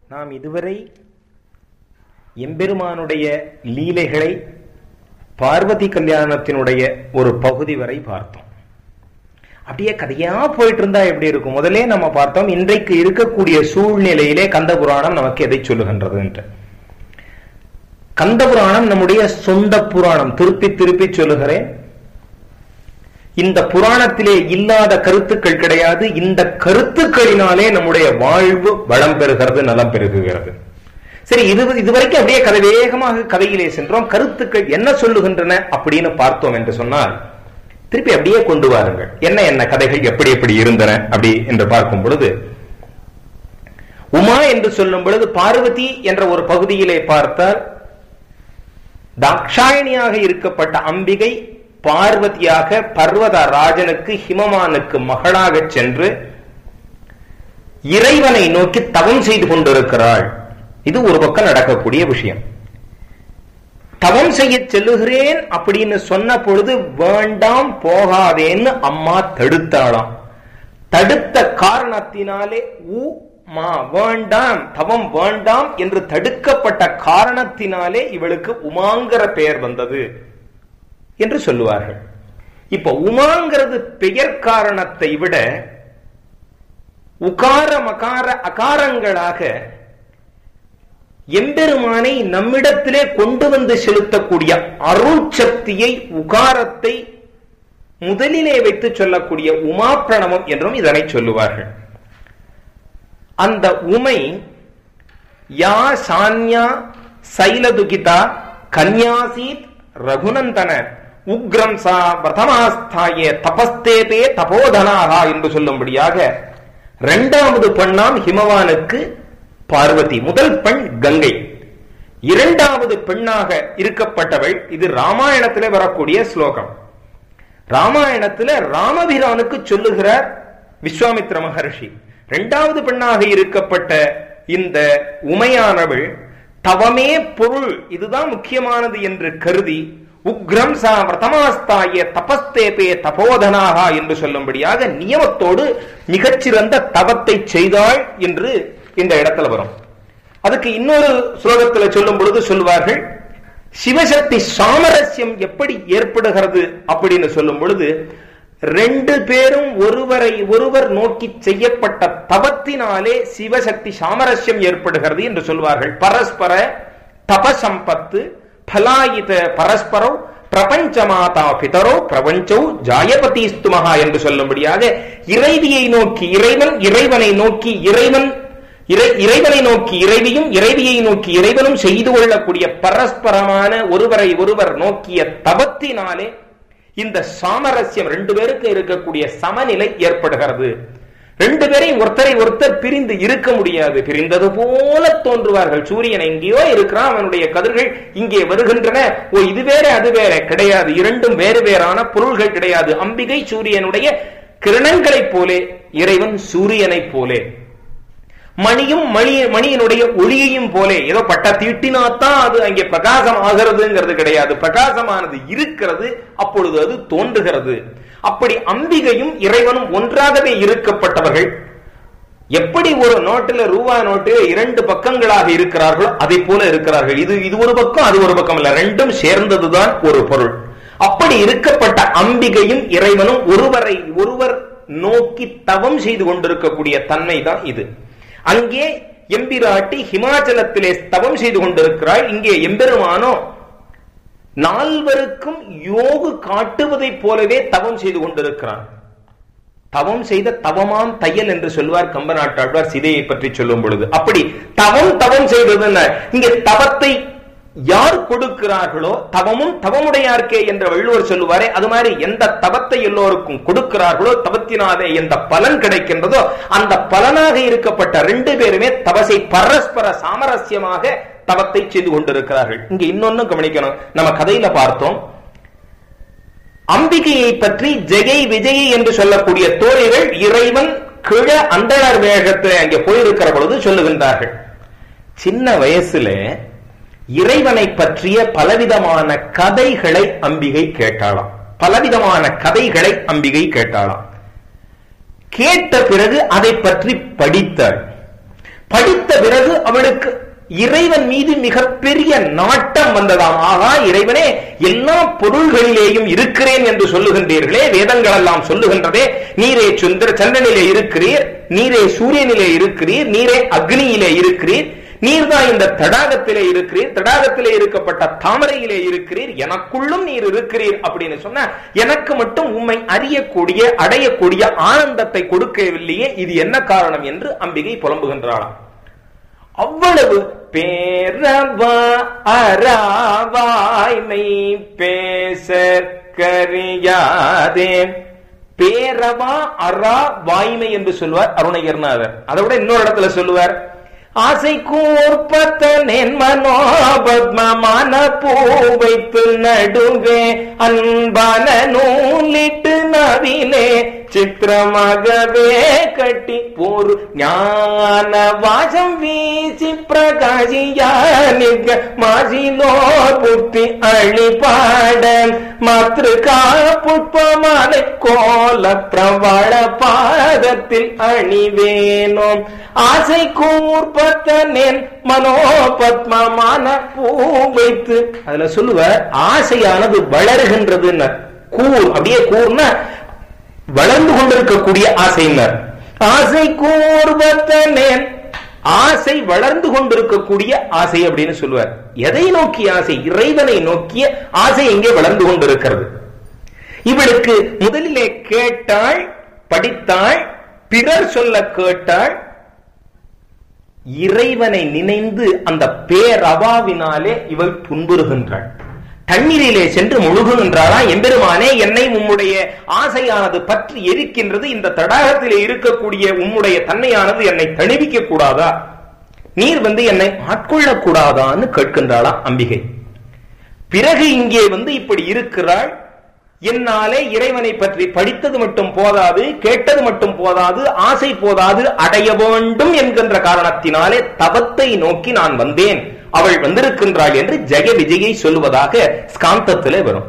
நாம் இதுவரை எம்பெருமானுடைய லீலைகளை பார்வதி கல்யாணத்தினுடைய ஒரு பகுதி வரை பார்த்தோம் அப்படியே கதையா போயிட்டு இருந்தா எப்படி இருக்கும் முதலே நம்ம பார்த்தோம் இன்றைக்கு இருக்கக்கூடிய சூழ்நிலையிலே கந்த புராணம் நமக்கு எதை சொல்லுகின்றது என்று கந்த புராணம் நம்முடைய சொந்த புராணம் திருப்பி திருப்பி சொல்லுகிறேன் இந்த புராணத்திலே இல்லாத கருத்துக்கள் கிடையாது இந்த கருத்துக்களினாலே நம்முடைய வாழ்வு வளம் பெறுகிறது நலம் பெருகுகிறது சரி இது இதுவரைக்கும் அப்படியே கதை வேகமாக கதையிலே சென்றோம் கருத்துக்கள் என்ன சொல்லுகின்றன அப்படின்னு பார்த்தோம் என்று சொன்னால் திருப்பி அப்படியே கொண்டு வாருங்கள் என்ன என்ன கதைகள் எப்படி எப்படி இருந்தன அப்படி என்று பார்க்கும் பொழுது உமா என்று சொல்லும் பொழுது பார்வதி என்ற ஒரு பகுதியிலே பார்த்தால் தாக்ஷாயணியாக இருக்கப்பட்ட அம்பிகை பார்வதியாக பர்வத ராஜனுக்கு ஹிமமானுக்கு மகளாக சென்று இறைவனை நோக்கி தவம் செய்து கொண்டிருக்கிறாள் இது ஒரு பக்கம் நடக்கக்கூடிய விஷயம் தவம் செய்ய செல்லுகிறேன் அப்படின்னு சொன்ன பொழுது வேண்டாம் போகாதேன்னு அம்மா தடுத்தாளாம் தடுத்த காரணத்தினாலே உ மா வேண்டாம் தவம் வேண்டாம் என்று தடுக்கப்பட்ட காரணத்தினாலே இவளுக்கு உமாங்கிற பெயர் வந்தது என்று சொல்லுவார்கள் இப்ப உமாங்கிறது பெயர் காரணத்தை விட உகார மகார அகாரங்களாக எம்பெருமானை நம்மிடத்திலே கொண்டு வந்து செலுத்தக்கூடிய அருள் சக்தியை உகாரத்தை முதலிலே வைத்து சொல்லக்கூடிய உமா பிரணவம் என்றும் இதனை சொல்லுவார்கள் அந்த உமை யா சான்யா சைலதுகிதா கன்யாசீத் ரகுநந்தன உக்ரம் சா பிரதமாஸ்தாயே தபஸ்தேபே தபோதனாகா என்று சொல்லும்படியாக இரண்டாவது பெண்ணாம் ஹிமவானுக்கு பார்வதி முதல் பெண் கங்கை இரண்டாவது பெண்ணாக இருக்கப்பட்டவள் இது ராமாயணத்திலே வரக்கூடிய ஸ்லோகம் ராமாயணத்துல ராமபிரானுக்கு சொல்லுகிறார் விஸ்வாமித்ர மகர்ஷி இரண்டாவது பெண்ணாக இருக்கப்பட்ட இந்த உமையானவள் தவமே பொருள் இதுதான் முக்கியமானது என்று கருதி உக்ரம் சா பிரதமாஸ்தாய தபஸ்தேபே தபோதனாக என்று சொல்லும்படியாக நியமத்தோடு மிகச்சிறந்த தவத்தை செய்தாள் என்று இந்த இடத்துல வரும் அதுக்கு இன்னொரு ஸ்லோகத்துல சொல்லும் பொழுது சொல்வார்கள் சிவசக்தி சாமரஸ்யம் எப்படி ஏற்படுகிறது அப்படின்னு சொல்லும் பொழுது ரெண்டு பேரும் ஒருவரை ஒருவர் நோக்கி செய்யப்பட்ட தவத்தினாலே சிவசக்தி சாமரஸ்யம் ஏற்படுகிறது என்று சொல்வார்கள் பரஸ்பர தபசம்பத்து பலாயித பரஸ்பரோ பிரபஞ்ச மாதா பிதரோ பிரபஞ்சோ ஜாயபதிஸ்துமகா என்று சொல்லும்படியாக இறைவியை நோக்கி இறைவன் இறைவனை நோக்கி இறைவன் இறைவனை நோக்கி இறைவியும் இறைவியை நோக்கி இறைவனும் செய்து கொள்ளக்கூடிய பரஸ்பரமான ஒருவரை ஒருவர் நோக்கிய தபத்தினாலே இந்த சாமரஸ்யம் ரெண்டு பேருக்கு இருக்கக்கூடிய சமநிலை ஏற்படுகிறது ரெண்டு பேரையும் ஒருத்தரை ஒருத்தர் பிரிந்து இருக்க முடியாது பிரிந்தது போல தோன்றுவார்கள் சூரியன் எங்கேயோ இருக்கிறான் அவனுடைய கதிர்கள் இங்கே வருகின்றன ஓ இது வேற அது வேற கிடையாது இரண்டும் வேறு வேறான பொருள்கள் கிடையாது அம்பிகை சூரியனுடைய கிரணங்களைப் போலே இறைவன் சூரியனைப் போலே மணியும் மணி மணியினுடைய ஒளியையும் போலே ஏதோ பட்ட தீட்டினாத்தான் அது அங்கே பிரகாசம் ஆகிறதுங்கிறது கிடையாது பிரகாசமானது இருக்கிறது அப்பொழுது அது தோன்றுகிறது அப்படி அம்பிகையும் இறைவனும் ஒன்றாகவே இருக்கப்பட்டவர்கள் எப்படி ஒரு நோட்டுல ரூபா நோட்டு இரண்டு பக்கங்களாக இருக்கிறார்களோ அதை போல இருக்கிறார்கள் இது இது ஒரு பக்கம் அது ஒரு பக்கம் இல்ல ரெண்டும் சேர்ந்ததுதான் ஒரு பொருள் அப்படி இருக்கப்பட்ட அம்பிகையும் இறைவனும் ஒருவரை ஒருவர் நோக்கி தவம் செய்து கொண்டிருக்கக்கூடிய தன்மை தான் இது அங்கே எம்பிராட்டி ஹிமாச்சலத்திலே தவம் செய்து கொண்டிருக்கிறாள் இங்கே எம்பெருமானோ நால்வருக்கும் யோகு காட்டுவதைப் போலவே தவம் செய்து கொண்டிருக்கிறான் தவம் செய்த தவமாம் தையல் என்று சொல்வார் கம்பநாட்டாழ்வார் சிதையை பற்றி சொல்லும் பொழுது அப்படி தவம் தவம் செய்தது இங்கே தவத்தை யார் கொடுக்கிறார்களோ தவமும் தவமுடையார்க்கே என்ற வள்ளுவர் சொல்லுவாரே அது மாதிரி எந்த தவத்தை எல்லோருக்கும் கொடுக்கிறார்களோ தவத்தினாலே எந்த பலன் கிடைக்கின்றதோ அந்த பலனாக இருக்கப்பட்ட ரெண்டு பேருமே தவசை பரஸ்பர சாமரஸ்யமாக தவத்தை செய்து கொண்டிருக்கிறார்கள் இங்க இன்னொன்னு கவனிக்கணும் நம்ம கதையில பார்த்தோம் அம்பிகையை பற்றி ஜெகை விஜயை என்று சொல்லக்கூடிய தோழிகள் இறைவன் கிழ அந்தனர் வேகத்தில் அங்கே போயிருக்கிற பொழுது சொல்லுகின்றார்கள் சின்ன வயசுல இறைவனை பற்றிய பலவிதமான கதைகளை அம்பிகை கேட்டாளாம் பலவிதமான கதைகளை அம்பிகை கேட்டாளாம் கேட்ட பிறகு அதை பற்றி படித்தாள் படித்த பிறகு அவளுக்கு இறைவன் மீது மிகப்பெரிய நாட்டம் வந்ததாம் ஆகா இறைவனே எல்லா பொருள்களிலேயும் இருக்கிறேன் என்று சொல்லுகின்றீர்களே வேதங்கள் எல்லாம் சொல்லுகின்றதே நீரே சுந்தர சந்திரனிலே இருக்கிறீர் நீரே சூரியனிலே இருக்கிறீர் நீரே அக்னியிலே இருக்கிறீர் நீர்தான் இந்த தடாகத்திலே இருக்கிறீர் தடாகத்திலே இருக்கப்பட்ட தாமரையிலே இருக்கிறீர் எனக்குள்ளும் நீர் இருக்கிறீர் அப்படின்னு சொன்ன எனக்கு மட்டும் உண்மை அறியக்கூடிய அடையக்கூடிய ஆனந்தத்தை கொடுக்கவில்லையே இது என்ன காரணம் என்று அம்பிகை புலம்புகின்றாளாம் அவ்வளவு பேரவா அறாவாய்மை பேச கரியாதே பேரவா அரா வாய்மை என்று சொல்வார் அருணகிரிநாதர் அதை விட இன்னொரு இடத்துல சொல்லுவார் ஆசை கூர்ப்பத்தனேன் மனோபத்மமான பூ வைத்து நடுவே அன்பான நூலிட்டு நவிலே சித்திரமாகவே கட்டி போரு ஞான வாசம் வீசி பிரகாசியானிக மாசிலோ புத்தி அழிபாட மாத்திருக்கா புஷ்பமான கோல பிரவள பாதத்தில் அணிவேனோம் ஆசை கூர்பத்தனேன் மனோபத்மமான பூ வைத்து அதுல சொல்லுவ ஆசையானது வளர்கின்றது கூர் அப்படியே கூர்னா வளர்ந்து கொண்டிருக்கக்கூடிய ஆசையினர் ஆசை கூர்வத்தனேன் ஆசை வளர்ந்து கொண்டிருக்கக்கூடிய ஆசை அப்படின்னு சொல்லுவார் எதை நோக்கிய ஆசை இறைவனை நோக்கிய ஆசை எங்கே வளர்ந்து கொண்டிருக்கிறது இவளுக்கு முதலிலே கேட்டாள் படித்தாள் பிறர் சொல்ல கேட்டாள் இறைவனை நினைந்து அந்த பேரவாவினாலே இவள் துன்புறுகின்றாள் தண்ணீரிலே சென்று முழுகுகின்றாளா எம்பெருமானே என்னை உம்முடைய ஆசையானது பற்றி எரிக்கின்றது இந்த தடாகத்திலே இருக்கக்கூடிய உம்முடைய தன்மையானது என்னை தணிவிக்க கூடாதா நீர் வந்து என்னை ஆட்கொள்ளக் கூடாதான்னு கேட்கின்றாளா அம்பிகை பிறகு இங்கே வந்து இப்படி இருக்கிறாள் என்னாலே இறைவனை பற்றி படித்தது மட்டும் போதாது கேட்டது மட்டும் போதாது ஆசை போதாது அடைய வேண்டும் என்கின்ற காரணத்தினாலே தவத்தை நோக்கி நான் வந்தேன் அவள் வந்திருக்கின்றாள் என்று ஜெய விஜயை சொல்லுவதாக ஸ்காந்தத்திலே வரும்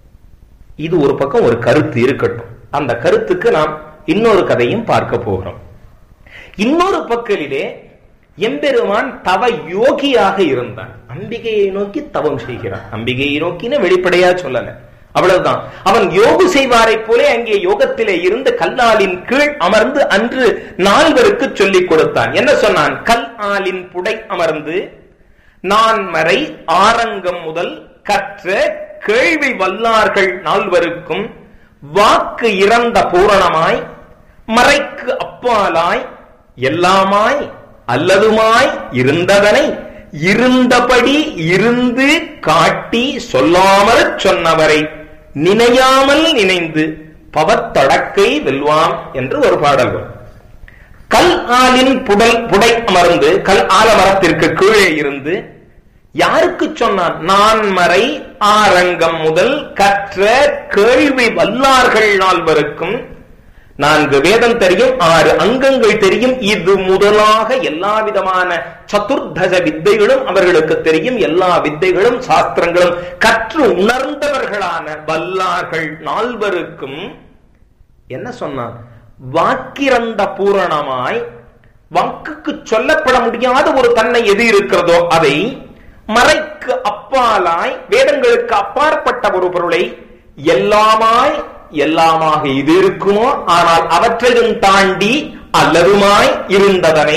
இது ஒரு பக்கம் ஒரு கருத்து இருக்கட்டும் அந்த கருத்துக்கு நாம் இன்னொரு கதையும் பார்க்க போகிறோம் இன்னொரு பக்கலிலே எம்பெருமான் தவ யோகியாக இருந்தான் அம்பிகையை நோக்கி தவம் செய்கிறான் அம்பிகையை நோக்கின வெளிப்படையா சொல்லல அவ்வளவுதான் அவன் யோகு செய்வாரை போலே அங்கே யோகத்திலே இருந்து கல்லாலின் கீழ் அமர்ந்து அன்று நால்வருக்கு சொல்லிக் கொடுத்தான் என்ன சொன்னான் கல் ஆலின் புடை அமர்ந்து நான் மறை ஆரங்கம் முதல் கற்ற கேள்வி வல்லார்கள் நால்வருக்கும் வாக்கு இறந்த பூரணமாய் மறைக்கு அப்பாலாய் எல்லாமாய் அல்லதுமாய் இருந்ததனை இருந்தபடி இருந்து காட்டி சொல்லாமல் சொன்னவரை நினையாமல் நினைந்து பவத்தடக்கை வெல்வான் என்று ஒரு பாடல் வரும் கல் ஆலின் புடல் புடை அமர்ந்து கல் ஆலமரத்திற்கு கீழே இருந்து யாருக்கு சொன்னான் நான் மறை ஆரங்கம் முதல் கற்ற கேள்வி வல்லார்கள் நால்வருக்கும் நான்கு வேதம் தெரியும் ஆறு அங்கங்கள் தெரியும் இது முதலாக எல்லா விதமான சதுர்தச வித்தைகளும் அவர்களுக்கு தெரியும் எல்லா வித்தைகளும் சாஸ்திரங்களும் கற்று உணர்ந்தவர்களான வல்லார்கள் நால்வருக்கும் என்ன சொன்னான் வாக்கிறந்த பூரணமாய் வாக்குக்கு சொல்லப்பட முடியாத ஒரு தன்னை எது இருக்கிறதோ அதை மறைக்கு அப்பாலாய் வேதங்களுக்கு அப்பாற்பட்ட ஒரு பொருளை எல்லாமாய் எல்லாமாக இது இருக்குமோ ஆனால் அவற்றையும் தாண்டி அல்லதுமாய் இருந்ததனை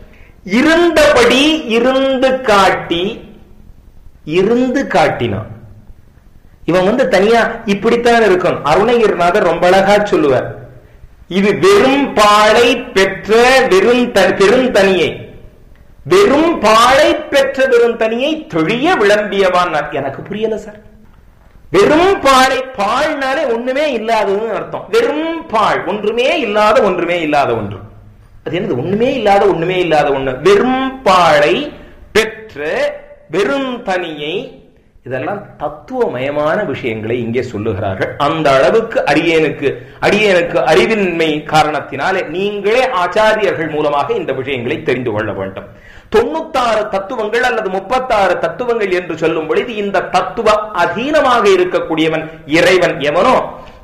இருந்தபடி இருந்து காட்டி இருந்து காட்டினான் இவன் வந்து தனியா இப்படித்தான் இருக்கும் அருணகிரிநாதர் ரொம்ப அழகா சொல்லுவார் இது வெறும் பாழை பெற்ற வெறும் பெருந்தனியை வெறும் பாழை பெற்ற பெருந்தனியை தொழிய விளம்பியவான் எனக்கு புரியல சார் வெறும் பாழை பாழ்னாலே ஒண்ணுமே இல்லாததுன்னு அர்த்தம் வெறும் பாழ் ஒன்றுமே இல்லாத ஒன்றுமே இல்லாத ஒன்று அது என்னது ஒண்ணுமே இல்லாத ஒண்ணுமே இல்லாத ஒண்ணு வெறும் பாழை பெற்ற வெறும் தனியை இதெல்லாம் தத்துவமயமான விஷயங்களை இங்கே சொல்லுகிறார்கள் அந்த அளவுக்கு அடியேனுக்கு அடியேனுக்கு அறிவின்மை காரணத்தினாலே நீங்களே ஆச்சாரியர்கள் மூலமாக இந்த விஷயங்களை தெரிந்து கொள்ள வேண்டும் தொண்ணூத்தாறு தத்துவங்கள் அல்லது முப்பத்தாறு தத்துவங்கள் என்று சொல்லும் பொழுது இந்த தத்துவ அதீனமாக இருக்கக்கூடியவன் இறைவன் எவனோ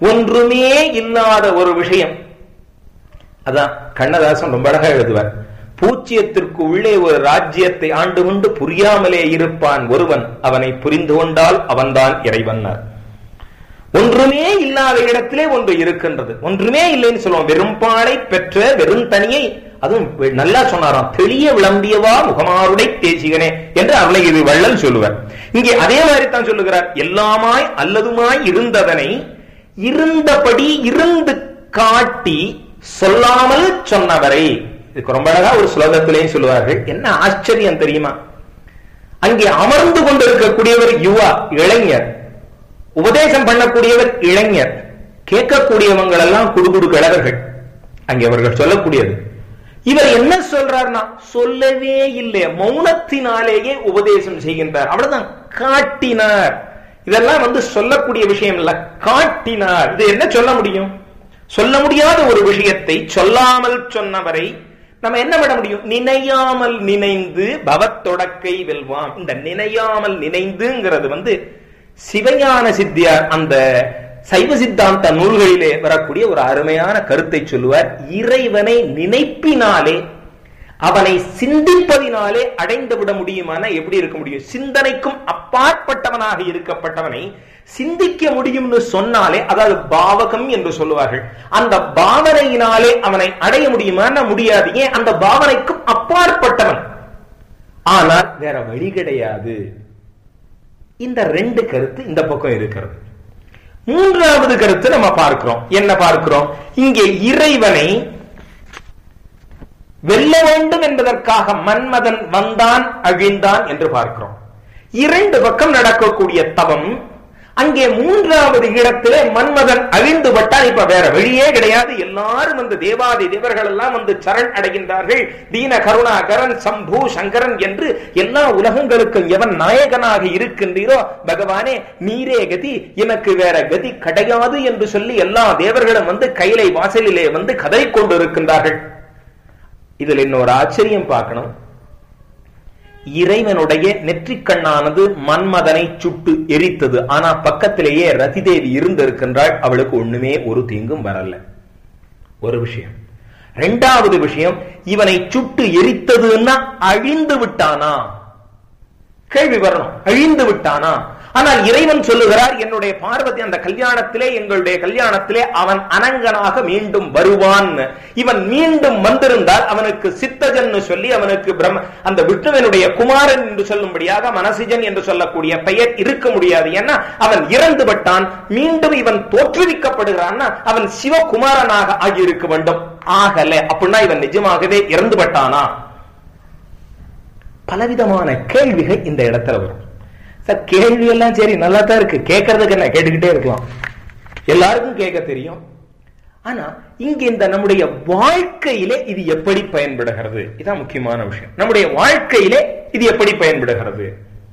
ஒன்றுமே இல்லாத ஒரு விஷயம் அதான் கண்ணதாசன் ரொம்ப அழகா எழுதுவார் பூச்சியத்திற்கு உள்ளே ஒரு ராஜ்யத்தை ஆண்டு கொண்டு புரியாமலே இருப்பான் ஒருவன் அவனை புரிந்து கொண்டால் அவன்தான் இறைவன்னார் ஒன்றுமே இல்லாத இடத்திலே ஒன்று இருக்கின்றது ஒன்றுமே இல்லைன்னு சொல்லுவோம் வெறும்பாலை பெற்ற வெறும் தனியை அதுவும் நல்லா சொன்னாராம் தெளிய விளம்பியவா முகமாருடை தேசிகனே என்று அவளை இது வள்ளல் சொல்லுவார் இங்கே அதே மாதிரி தான் சொல்லுகிறார் எல்லாமாய் அல்லதுமாய் இருந்ததனை இருந்தபடி இருந்து காட்டி சொல்லாமல் சொன்னவரை இதுக்கு ரொம்ப அழகா ஒரு சுலோகத்திலேயும் சொல்லுவார்கள் என்ன ஆச்சரியம் தெரியுமா அங்கே அமர்ந்து கொண்டிருக்கக்கூடியவர் யுவா இளைஞர் உபதேசம் பண்ணக்கூடியவர் இளைஞர் கேட்கக்கூடியவங்கள் எல்லாம் குடுகுடு கிழவர்கள் அங்கே அவர்கள் சொல்லக்கூடியது இவர் என்ன சொல்றார்னா சொல்லவே இல்லை மௌனத்தினாலேயே உபதேசம் செய்கின்றார் அவ்வளவுதான் காட்டினார் இதெல்லாம் வந்து சொல்லக்கூடிய விஷயம் இல்ல காட்டினார் இது என்ன சொல்ல முடியும் சொல்ல முடியாத ஒரு விஷயத்தை சொல்லாமல் சொன்னவரை நம்ம என்ன பண்ண முடியும் நினையாமல் நினைந்து பவத்தொடக்கை வெல்வாம் இந்த நினையாமல் நினைந்துங்கிறது வந்து சிவஞான சித்தியார் அந்த சைவ சித்தாந்த நூல்களிலே வரக்கூடிய ஒரு அருமையான கருத்தை சொல்லுவார் இறைவனை நினைப்பினாலே அவனை சிந்திப்பதினாலே அடைந்து விட முடியுமான எப்படி இருக்க முடியும் சிந்தனைக்கும் அப்பாற்பட்டவனாக இருக்கப்பட்டவனை சிந்திக்க முடியும்னு சொன்னாலே அதாவது பாவகம் என்று சொல்லுவார்கள் அந்த பாவனையினாலே அவனை அடைய முடியுமான முடியாது ஏன் அந்த பாவனைக்கும் அப்பாற்பட்டவன் ஆனால் வேற வழி கிடையாது இந்த ரெண்டு கருத்து இந்த பக்கம் இருக்கிறது மூன்றாவது கருத்து நம்ம பார்க்கிறோம் என்ன பார்க்கிறோம் இங்கே இறைவனை வெல்ல வேண்டும் என்பதற்காக மன்மதன் வந்தான் அழிந்தான் என்று பார்க்கிறோம் இரண்டு பக்கம் நடக்கக்கூடிய தவம் அங்கே மூன்றாவது இடத்திலே மன்மதன் அழிந்து பட்டால் இப்ப வேற வழியே கிடையாது எல்லாரும் வந்து தேவாதி தேவர்கள் எல்லாம் வந்து சரண் அடைகின்றார்கள் தீன கருணாகரன் சம்பு சங்கரன் என்று எல்லா உலகங்களுக்கும் எவன் நாயகனாக இருக்கின்றீரோ பகவானே நீரே கதி எனக்கு வேற கதி கிடையாது என்று சொல்லி எல்லா தேவர்களும் வந்து கைலை வாசலிலே வந்து கதை கொண்டு இருக்கின்றார்கள் இதுல இன்னொரு ஆச்சரியம் பார்க்கணும் இறைவனுடைய நெற்றிக்கண்ணானது மன்மதனை சுட்டு எரித்தது ஆனா பக்கத்திலேயே ரதிதேவி இருந்திருக்கின்றாள் அவளுக்கு ஒண்ணுமே ஒரு தீங்கும் வரல ஒரு விஷயம் ரெண்டாவது விஷயம் இவனை சுட்டு எரித்ததுன்னா அழிந்து விட்டானா கேள்வி வரணும் அழிந்து விட்டானா ஆனால் இறைவன் சொல்லுகிறார் என்னுடைய பார்வதி அந்த கல்யாணத்திலே எங்களுடைய கல்யாணத்திலே அவன் அனங்கனாக மீண்டும் வருவான் இவன் மீண்டும் வந்திருந்தால் அவனுக்கு சித்தஜன் சொல்லி அவனுக்கு பிரம்ம அந்த விஷ்ணுவனுடைய குமாரன் என்று சொல்லும்படியாக மனசிஜன் என்று சொல்லக்கூடிய பெயர் இருக்க முடியாது ஏன்னா அவன் இறந்து விட்டான் மீண்டும் இவன் தோற்றுவிக்கப்படுகிறான் அவன் சிவகுமாரனாக ஆகியிருக்க வேண்டும் ஆகல அப்படின்னா இவன் நிஜமாகவே இறந்து விட்டானா பலவிதமான கேள்விகள் இந்த இடத்துல வரும் சார் கேள்வி எல்லாம் சரி நல்லா தான் இருக்கு கேட்கறதுக்கு என்ன கேட்டுக்கிட்டே இருக்கலாம் எல்லாருக்கும் கேட்க தெரியும் ஆனா இங்க இந்த நம்முடைய வாழ்க்கையிலே இது எப்படி பயன்படுகிறது இதான் முக்கியமான விஷயம் நம்முடைய வாழ்க்கையிலே இது எப்படி பயன்படுகிறது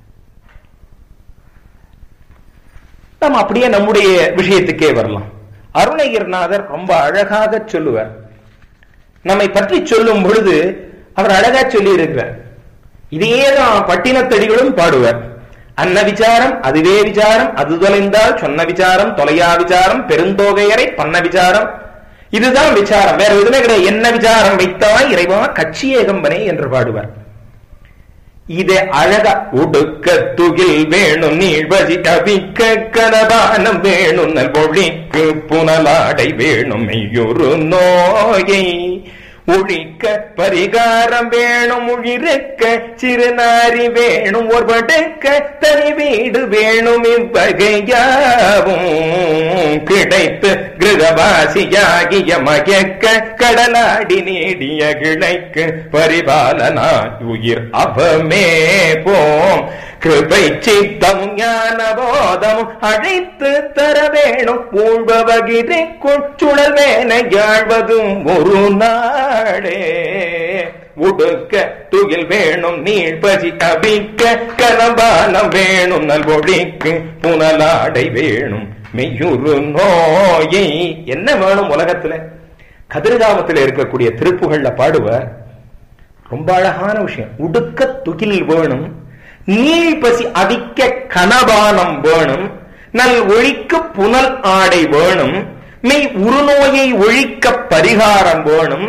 நம்ம அப்படியே நம்முடைய விஷயத்துக்கே வரலாம் அருணகிரிநாதர் ரொம்ப அழகாக சொல்லுவார் நம்மை பற்றி சொல்லும் பொழுது அவர் அழகா சொல்லி இருக்கிறார் இதேதான் பட்டினத்தடிகளும் பாடுவார் அன்ன விசாரம் அதுவே விசாரம் அது தொலைந்தால் சொன்ன விசாரம் தொலையா விசாரம் பெருந்தோகையரை பண்ண விசாரம் இதுதான் விசாரம் வேற எதுவுமே கிடையாது என்ன விசாரம் வைத்தாய் இறைவா கட்சி ஏகம்பனே என்று பாடுவார் இதை அழக உடுக்க துகில் வேணும் நீழ்வதி கவிக்க கனபானம் வேணும் நல்வொழிக்கு புனலாடை வேணும் மெய்யொரு நோயை ஒழிக்க பரிகாரம் வேணும் உயிர்க்க சிறுநாரி வேணும் ஒரு படுக்க தனி வீடு வேணும் இவ்வகையாவும் கிடைத்து கிரகவாசியாகிய மயக்க கடலாடி நீடிய கிளைக்கு பரிபாலனாய் உயிர் அவமே போம் கிருபை சித்தம் ஞான போதம் அழைத்து தர வேணும் ஊழ்பவகிரிக்குள் சுழல் வேன யாழ்வதும் ஒரு நாடே உடுக்க துகில் வேணும் நீழ்பதி அபிக்க கனபானம் வேணும் நல்வொழிக்கு புனலாடை வேணும் மெய்யுறு நோயை என்ன வேணும் உலகத்துல கதிர்காமத்தில் இருக்கக்கூடிய திருப்புகள்ல பாடுவார் ரொம்ப அழகான விஷயம் உடுக்க துகில் வேணும் நீள் பசி அவிக்க கனபானம் வேணும் நல் ஒழிக்கு புனல் ஆடை வேணும் மெய் உருநோயை ஒழிக்க பரிகாரம் வேணும்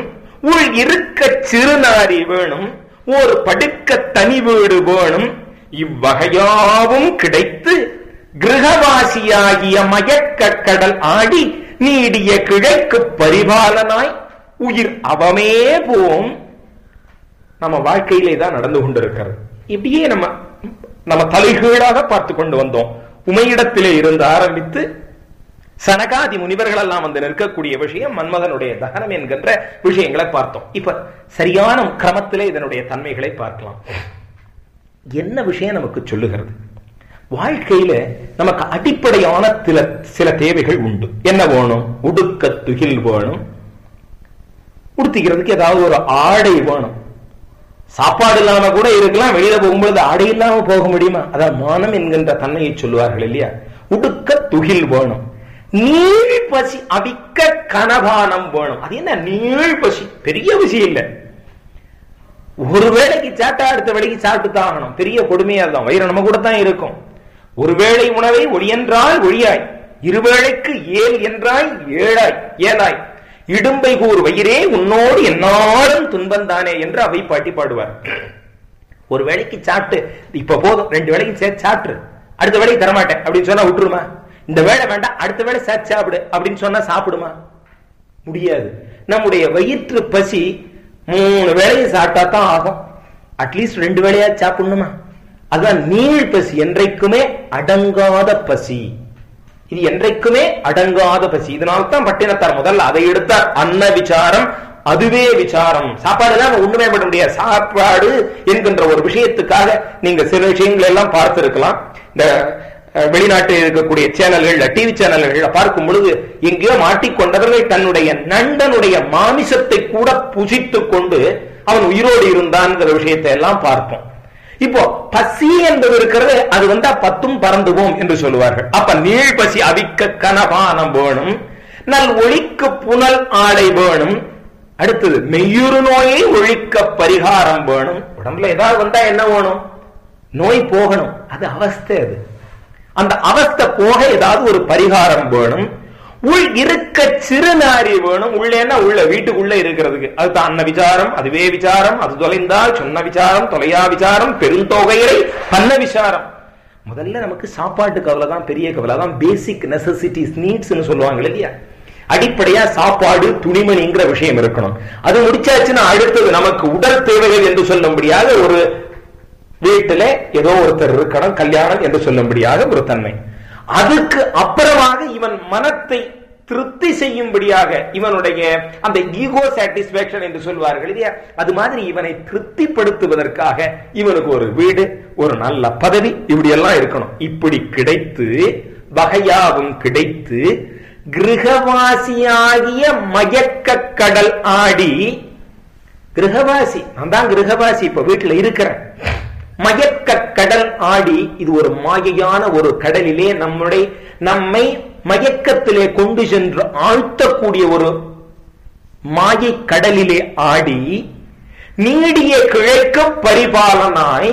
உள் இருக்க சிறுநாரி வேணும் ஒரு படுக்க தனி வீடு வேணும் இவ்வகையாவும் கிடைத்து கிரகவாசியாகிய மயக்க கடல் ஆடி நீடிய கிழக்கு பரிபாலனாய் உயிர் அவமே போம் நம்ம வாழ்க்கையிலே தான் நடந்து கொண்டிருக்கிறது இப்படியே நம்ம நம்ம தலைகீழாக பார்த்து கொண்டு வந்தோம் உமையிடத்திலே இருந்து ஆரம்பித்து சனகாதி முனிவர்கள் எல்லாம் வந்து நிற்கக்கூடிய விஷயம் மன்மதனுடைய தகனம் என்கின்ற விஷயங்களை பார்த்தோம் இப்ப சரியான கிரமத்திலே இதனுடைய தன்மைகளை பார்க்கலாம் என்ன விஷயம் நமக்கு சொல்லுகிறது வாழ்க்கையில நமக்கு அடிப்படையான சில சில தேவைகள் உண்டு என்ன வேணும் உடுக்க துகில் வேணும் உடுத்திக்கிறதுக்கு ஏதாவது ஒரு ஆடை வேணும் சாப்பாடு இல்லாம கூட இருக்கலாம் வெளியில போகும்பொழுது ஆடை இல்லாம போக முடியுமா அதான் மானம் என்கின்ற தன்மையை சொல்லுவார்கள் இல்லையா உடுக்க துகில் வேணும் நீள் பசி அவிக்க கனபானம் வேணும் அது என்ன நீள் பசி பெரிய பசி இல்ல ஒரு வேளைக்கு சாட்டா அடுத்த வேளைக்கு சாப்பிட்டு தான் ஆகணும் பெரிய கொடுமையா தான் வயிறு நம்ம கூட தான் இருக்கும் ஒருவேளை உணவை ஒளியென்றால் ஒளியாய் இருவேளைக்கு ஏல் என்றாய் ஏழாய் ஏழாய் இடும்பை கூர் வயிறே உன்னோடு என்னாலும் துன்பந்தானே என்று அவை பாட்டி பாடுவார் ஒரு வேளைக்கு சாப்பிட்டு இப்ப போதும் ரெண்டு வேளைக்கு சேர்த்து சாப்பிட்டு அடுத்த வேலைக்கு தரமாட்டேன் அப்படின்னு சொன்னா விட்டுருமா இந்த வேலை வேண்டாம் அடுத்த வேலை சேர்த்து சாப்பிடு அப்படின்னு சொன்னா சாப்பிடுமா முடியாது நம்முடைய வயிற்று பசி மூணு வேளையும் சாப்பிட்டா தான் ஆகும் அட்லீஸ்ட் ரெண்டு வேளையா சாப்பிடணுமா அதான் நீள் பசி என்றைக்குமே அடங்காத பசி இது என்றைக்குமே அடங்காத பசி இதனால்தான் பட்டினத்தார் முதல்ல அதை எடுத்தார் அன்ன விசாரம் அதுவே விசாரம் சாப்பாடு தான் ஒண்ணுமே பண்ண முடியாது சாப்பாடு என்கின்ற ஒரு விஷயத்துக்காக நீங்க சில விஷயங்கள் எல்லாம் பார்த்திருக்கலாம் இந்த வெளிநாட்டில் இருக்கக்கூடிய சேனல்கள்ல டிவி சேனல்கள்ல பார்க்கும் பொழுது எங்கேயோ மாட்டிக்கொண்டவர்கள் தன்னுடைய நண்பனுடைய மாமிசத்தை கூட புசித்துக் கொண்டு அவன் உயிரோடு இருந்தான்ங்கிற விஷயத்தை எல்லாம் பார்ப்போம் இப்போ பசி என்பது இருக்கிறது அது வந்தா பத்தும் பறந்துவோம் என்று சொல்லுவார்கள் அப்ப நீள் பசி அவிக்க கனபானம் வேணும் நல் ஒழிக்கு புனல் ஆடை வேணும் அடுத்தது மெய்யுறு நோயை ஒழிக்க பரிகாரம் வேணும் உடம்புல ஏதாவது வந்தா என்ன வேணும் நோய் போகணும் அது அவஸ்தை அது அந்த அவஸ்தை போக ஏதாவது ஒரு பரிகாரம் வேணும் உள் இருக்க சிறுநாரி வேணும் உள்ளேன்னா உள்ள வீட்டுக்குள்ள இருக்கிறதுக்கு அதுதான் அன்ன விசாரம் அதுவே விசாரம் அது தொலைந்தால் சொன்ன விசாரம் தொலையா விசாரம் பெருந்தொகையை பண்ண விசாரம் முதல்ல நமக்கு சாப்பாட்டு கவலை தான் பெரிய கவலை தான் பேசிக் நெசசிட்டிஸ் நீட்ஸ்னு சொல்லுவாங்க இல்லையா அடிப்படையா சாப்பாடு துணிமணிங்கிற விஷயம் இருக்கணும் அது முடிச்சாச்சுன்னா அடுத்தது நமக்கு உடல் தேவைகள் என்று சொல்லும்படியாக ஒரு வீட்டுல ஏதோ ஒருத்தர் இருக்கணும் கல்யாணம் என்று சொல்லும்படியாக ஒரு தன்மை அதுக்கு அப்புறமாக இவன் மனத்தை திருப்தி செய்யும்படியாக இவனுடைய அந்த ஈகோ சாட்டிஸ்பாக்சன் என்று சொல்வார்கள் இல்லையா அது மாதிரி இவனை திருப்திப்படுத்துவதற்காக இவனுக்கு ஒரு வீடு ஒரு நல்ல பதவி இப்படி எல்லாம் இருக்கணும் இப்படி கிடைத்து வகையாவும் கிடைத்து கிரகவாசியாகிய மயக்க கடல் ஆடி கிரகவாசி நான் தான் கிரகவாசி இப்ப வீட்டுல இருக்கிறேன் மயக்க கடல் ஆடி இது ஒரு மாயையான ஒரு கடலிலே நம்முடைய நம்மை மயக்கத்திலே கொண்டு சென்று ஆழ்த்தக்கூடிய ஒரு மாயை கடலிலே ஆடி நீடிய கிழக்க பரிபாலனாய்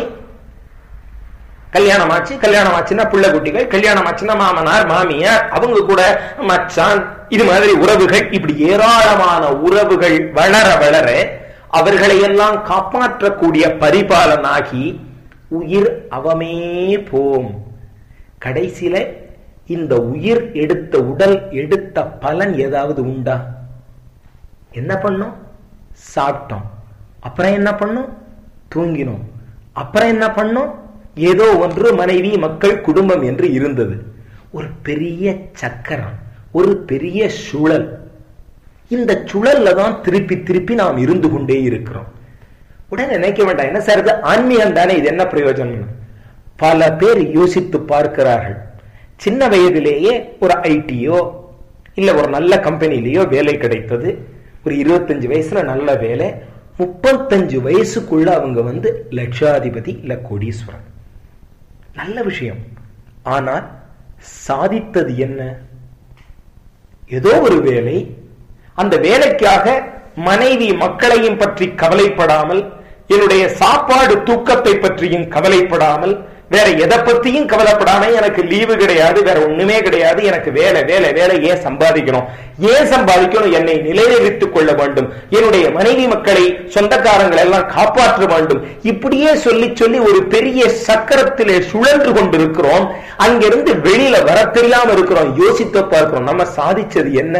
கல்யாணம் ஆச்சு கல்யாணம் ஆச்சுன்னா பிள்ளை குட்டிகள் கல்யாணம் ஆச்சுன்னா மாமனார் மாமியார் அவங்க கூட மச்சான் இது மாதிரி உறவுகள் இப்படி ஏராளமான உறவுகள் வளர வளர அவர்களை எல்லாம் காப்பாற்றக்கூடிய பரிபாலனாகி உயிர் அவமே போம் கடைசியில இந்த உயிர் எடுத்த உடல் எடுத்த பலன் ஏதாவது உண்டா என்ன பண்ணோம் சாப்பிட்டோம் அப்புறம் என்ன பண்ணோம் தூங்கினோம் அப்புறம் என்ன பண்ணோம் ஏதோ ஒன்று மனைவி மக்கள் குடும்பம் என்று இருந்தது ஒரு பெரிய சக்கரம் ஒரு பெரிய சுழல் இந்த சுழல்ல தான் திருப்பி திருப்பி நாம் இருந்து கொண்டே இருக்கிறோம் உடனே நினைக்க வேண்டாம் என்ன சார் இது ஆன்மீகம் தானே இது என்ன பிரயோஜனம் பல பேர் யோசித்து பார்க்கிறார்கள் சின்ன வயதிலேயே ஒரு ஐடியோ இல்ல ஒரு நல்ல கம்பெனிலேயோ வேலை கிடைத்தது ஒரு இருபத்தஞ்சு வயசுல நல்ல வேலை முப்பத்தஞ்சு வயசுக்குள்ள அவங்க வந்து லட்சாதிபதி இல்ல கோடீஸ்வரன் நல்ல விஷயம் ஆனால் சாதித்தது என்ன ஏதோ ஒரு வேலை அந்த வேலைக்காக மனைவி மக்களையும் பற்றி கவலைப்படாமல் என்னுடைய சாப்பாடு தூக்கத்தை பற்றியும் கவலைப்படாமல் வேற எதை பத்தியும் கவலைப்படாம எனக்கு லீவு கிடையாது வேற ஒண்ணுமே கிடையாது எனக்கு வேலை வேலை வேலை ஏன் சம்பாதிக்கணும் ஏன் சம்பாதிக்கணும் என்னை நிலைநிறுத்திக் கொள்ள வேண்டும் என்னுடைய மனைவி மக்களை சொந்தக்காரங்களை எல்லாம் காப்பாற்ற வேண்டும் இப்படியே சொல்லி சொல்லி ஒரு பெரிய சக்கரத்திலே சுழன்று கொண்டிருக்கிறோம் அங்கிருந்து வெளியில வர தெரியாம இருக்கிறோம் யோசித்து பார்க்கிறோம் நம்ம சாதிச்சது என்ன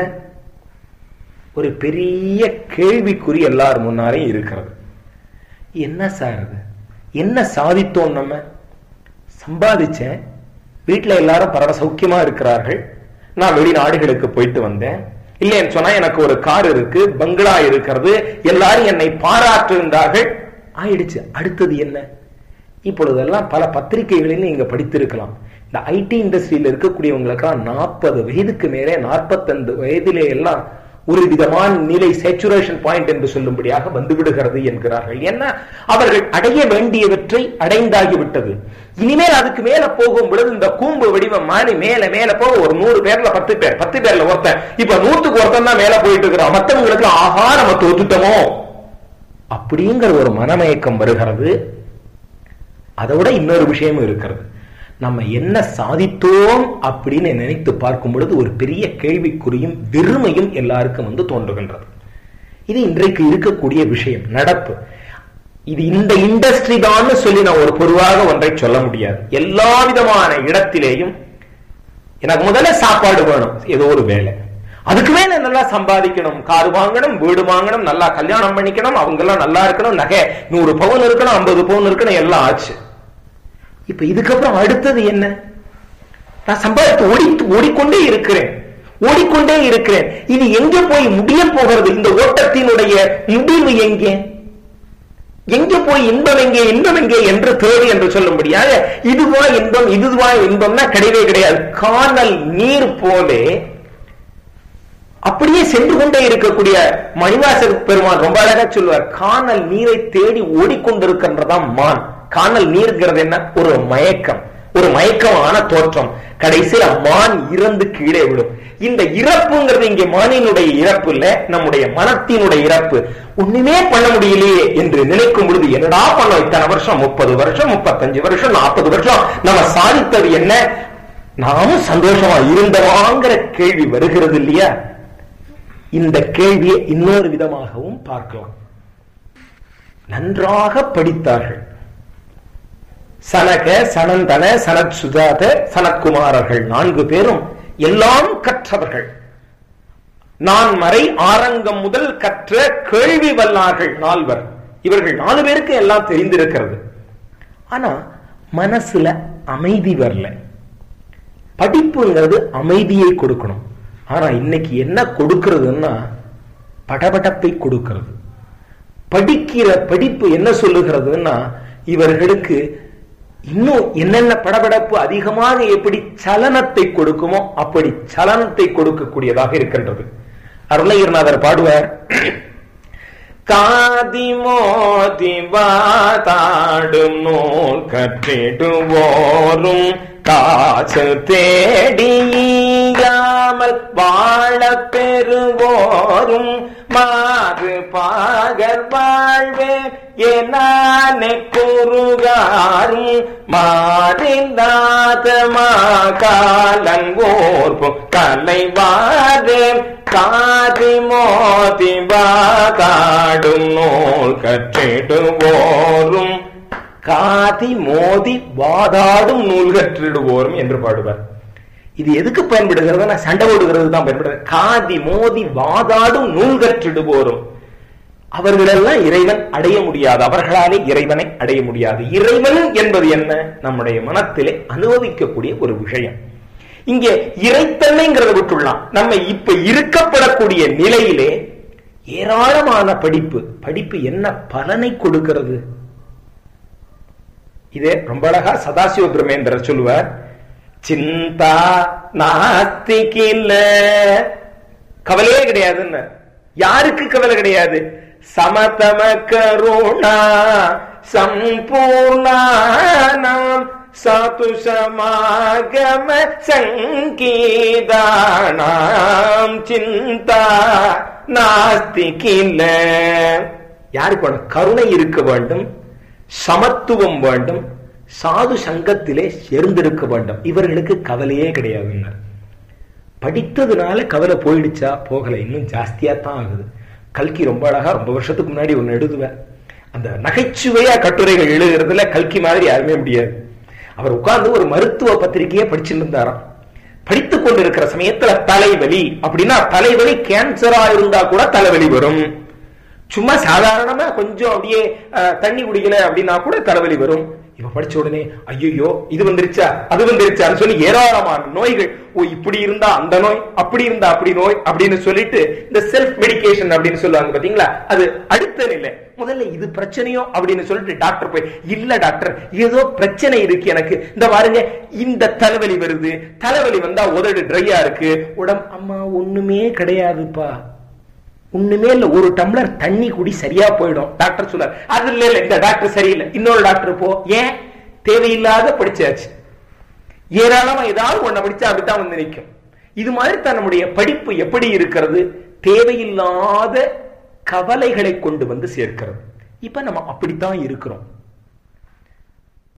ஒரு பெரிய கேள்விக்குறி எல்லார் முன்னாரே இருக்கிறது என்ன சார் அது என்ன சாதித்தோம் நம்ம சம்பாதிச்சேன் வீட்டுல எல்லாரும் பரவ சௌக்கியமா இருக்கிறார்கள் நான் வெளிநாடுகளுக்கு போயிட்டு வந்தேன் இல்லைன்னு சொன்னா எனக்கு ஒரு கார் இருக்கு பங்களா இருக்கிறது எல்லாரும் என்னை பாராட்டுகின்றார்கள் ஆயிடுச்சு அடுத்தது என்ன இப்பொழுதெல்லாம் பல பத்திரிகைகளில் நீங்க படித்திருக்கலாம் இந்த ஐடி இண்டஸ்ட்ரியில இருக்கக்கூடியவங்களுக்கெல்லாம் நாற்பது வயதுக்கு மேலே நாற்பத்தைந்து வயதிலே எல்லாம் ஒரு விதமான நிலை சேச்சுரேஷன் பாயிண்ட் என்று சொல்லும்படியாக வந்து விடுகிறது என்கிறார்கள் என்ன அவர்கள் அடைய வேண்டியவற்றை அடைந்தாகிவிட்டது இனிமேல் அதுக்கு மேல போகும் பொழுது இந்த கூம்பு வடிவம் மாறி மேல மேல போக ஒரு நூறு பேர்ல பத்து பேர் பத்து பேர்ல ஒருத்தன் இப்ப நூத்துக்கு ஒருத்தன் தான் மேல போயிட்டு இருக்கிறான் மற்றவங்களுக்கு ஆஹா நம்ம தோத்துட்டோமோ அப்படிங்கிற ஒரு மனமயக்கம் வருகிறது அதோட இன்னொரு விஷயமும் இருக்கிறது நம்ம என்ன சாதித்தோம் அப்படின்னு நினைத்து பார்க்கும் பொழுது ஒரு பெரிய கேள்விக்குறியும் வெறுமையும் எல்லாருக்கும் வந்து தோன்றுகின்றது இது இன்றைக்கு இருக்கக்கூடிய விஷயம் நடப்பு இது இந்த இண்டஸ்ட்ரி தான் சொல்லி நான் ஒரு பொதுவாக ஒன்றை சொல்ல முடியாது எல்லா விதமான இடத்திலேயும் எனக்கு முதல்ல சாப்பாடு வேணும் ஏதோ ஒரு வேலை அதுக்கு மேல நல்லா சம்பாதிக்கணும் கார் வாங்கணும் வீடு வாங்கணும் நல்லா கல்யாணம் பண்ணிக்கணும் அவங்க எல்லாம் நல்லா இருக்கணும் நகை நூறு பவுன் இருக்கணும் ஐம்பது பவுன் இருக்கணும் எல்லாம் ஆச்சு இப்ப இதுக்கப்புறம் அடுத்தது என்ன நான் சம்பாதித்து ஓடி ஓடிக்கொண்டே இருக்கிறேன் ஓடிக்கொண்டே இருக்கிறேன் இது எங்க போய் முடிய போகிறது இந்த ஓட்டத்தினுடைய முடிவு எங்கே எங்க போய் இன்பம் எங்கே இன்பம் எங்கே என்று தேவை என்று சொல்லும்படியாக இதுவா இன்பம் இதுவா இன்பம்னா கிடையவே கிடையாது காணல் நீர் போலே அப்படியே சென்று கொண்டே இருக்கக்கூடிய மணிவாசர் பெருமான் ரொம்ப அழகா சொல்லுவார் காணல் நீரை தேடி ஓடிக்கொண்டிருக்கின்றதாம் மான் காணல் நீர்ங்கிறது என்ன ஒரு மயக்கம் ஒரு மயக்கமான தோற்றம் கடைசியில மான் இறந்து கீழே விடும் இந்த இறப்புங்கிறது இங்கே மானினுடைய இறப்பு இல்ல நம்முடைய மனத்தினுடைய இறப்பு ஒண்ணுமே பண்ண முடியலையே என்று நினைக்கும் பொழுது என்னடா பண்ணோம் இத்தனை வருஷம் முப்பது வருஷம் முப்பத்தஞ்சு வருஷம் நாற்பது வருஷம் நம்ம சாதித்தது என்ன நாமும் சந்தோஷமா இருந்தவாங்கிற கேள்வி வருகிறது இல்லையா இந்த கேள்வியை இன்னொரு விதமாகவும் பார்க்கலாம் நன்றாக படித்தார்கள் சனக சனந்தன சனத் சுஜாத சனத்குமாரர்கள் நான்கு பேரும் எல்லாம் கற்றவர்கள் நான் மறை ஆரங்கம் முதல் கற்ற கேள்வி வல்லார்கள் நால்வர் இவர்கள் நாலு பேருக்கு எல்லாம் தெரிந்திருக்கிறது ஆனா மனசுல அமைதி வரல படிப்புங்கிறது அமைதியை கொடுக்கணும் ஆனா இன்னைக்கு என்ன கொடுக்கிறதுன்னா படபடப்பை கொடுக்கிறது படிக்கிற படிப்பு என்ன சொல்லுகிறதுன்னா இவர்களுக்கு இன்னும் என்னென்ன படபடப்பு அதிகமாக எப்படி சலனத்தை கொடுக்குமோ அப்படி சலனத்தை கொடுக்கக்கூடியதாக இருக்கின்றது அருணகிரிநாதர் பாடுவார் காதி மோதி வாதாடும் நூல் கற்றிடுவோரும் காசு தேடியாமல் வாழ பெறுவோரும் மாறு பாகர் வாழ்வே எனானே குறுகாரும் மாறிந்தாதமா காலங்கோர்பும் கலைவாரே காதி மோதி வாதாடும் நூல் கற்றிடுவோரும் காதி மோதி வாதாடும் நூல் கற்றிடுவோரும் என்று பாடுவார் இது எதுக்கு பயன்படுகிறது சண்டை ஓடுகிறது தான் பயன்படுகிறது காதி மோதி வாதாடும் நூல் கற்றிடுவோரும் அவர்களெல்லாம் இறைவன் அடைய முடியாது அவர்களாலே இறைவனை அடைய முடியாது இறைவன் என்பது என்ன நம்முடைய மனத்திலே அனுபவிக்கக்கூடிய ஒரு விஷயம் இங்கே இறைத்தன்மைங்கிறத விட்டுள்ளலாம் நம்ம இப்ப இருக்கப்படக்கூடிய நிலையிலே ஏராளமான படிப்பு படிப்பு என்ன பலனை கொடுக்கிறது இதே ரொம்ப அழகா சதாசிவ பிரமேந்திரர் சொல்லுவார் சிந்தா நாஸ்திகில்ல கவலையே கிடையாதுன்னு யாருக்கு கவலை கிடையாது சமதம கருணா சம்பூர்ணானாம் சாத்து சமாகம சங்கீதானாம் சிந்தா நாஸ்திகில்ல யாருக்கு வேணும் கருணை இருக்க வேண்டும் சமத்துவம் வேண்டும் சாது சங்கத்திலே சேர்ந்திருக்க வேண்டும் இவர்களுக்கு கவலையே கிடையாதுங்க படித்ததுனால கவலை போயிடுச்சா போகல இன்னும் ஜாஸ்தியா தான் ஆகுது கல்கி ரொம்ப அழகா ரொம்ப வருஷத்துக்கு முன்னாடி ஒன்னு எழுதுவேன் அந்த நகைச்சுவையா கட்டுரைகள் எழுதுறதுல கல்கி மாதிரி யாருமே முடியாது அவர் உட்கார்ந்து ஒரு மருத்துவ பத்திரிகையை படிச்சுட்டு இருந்தாராம் படித்துக் கொண்டிருக்கிற சமயத்துல தலைவலி அப்படின்னா தலைவலி கேன்சரா இருந்தா கூட தலைவலி வரும் சும்மா சாதாரணமா கொஞ்சம் அப்படியே அஹ், தண்ணி குடிக்கல அப்படின்னா கூட தலைவலி வரும் இவ படிச்ச உடனே ஐயோ இது வந்துருச்சா அது வந்துருச்சான்னு சொல்லி ஏராளமான நோய்கள் ஓ இப்படி இருந்தா அந்த நோய் அப்படி இருந்தா அப்படி நோய் அப்படின்னு சொல்லிட்டு இந்த செல்ஃப் மெடிகேஷன் அப்படின்னு சொல்லுவாங்க பாத்தீங்களா அது அடுத்த நிலை முதல்ல இது பிரச்சனையோ அப்படின்னு சொல்லிட்டு டாக்டர் போய் இல்ல டாக்டர் ஏதோ பிரச்சனை இருக்கு எனக்கு இந்த பாருங்க இந்த தலைவலி வருது தலைவலி வந்தா உதடு ட்ரையா இருக்கு உடம்பு அம்மா ஒண்ணுமே கிடையாதுப்பா ஒண்ணுமே இல்ல ஒரு டம்ளர் தண்ணி குடி சரியா போயிடும் டாக்டர் சொல்றாரு அது இல்ல இல்ல இந்த டாக்டர் சரியில்லை இன்னொரு டாக்டர் போ ஏன் தேவையில்லாத படிச்சாச்சு ஏராளமா ஏதாவது ஒண்ண படிச்சா அப்படித்தான் வந்து நிற்கும் இது மாதிரி தான் நம்முடைய படிப்பு எப்படி இருக்கிறது தேவையில்லாத கவலைகளை கொண்டு வந்து சேர்க்கிறது இப்ப நம்ம அப்படித்தான் இருக்கிறோம்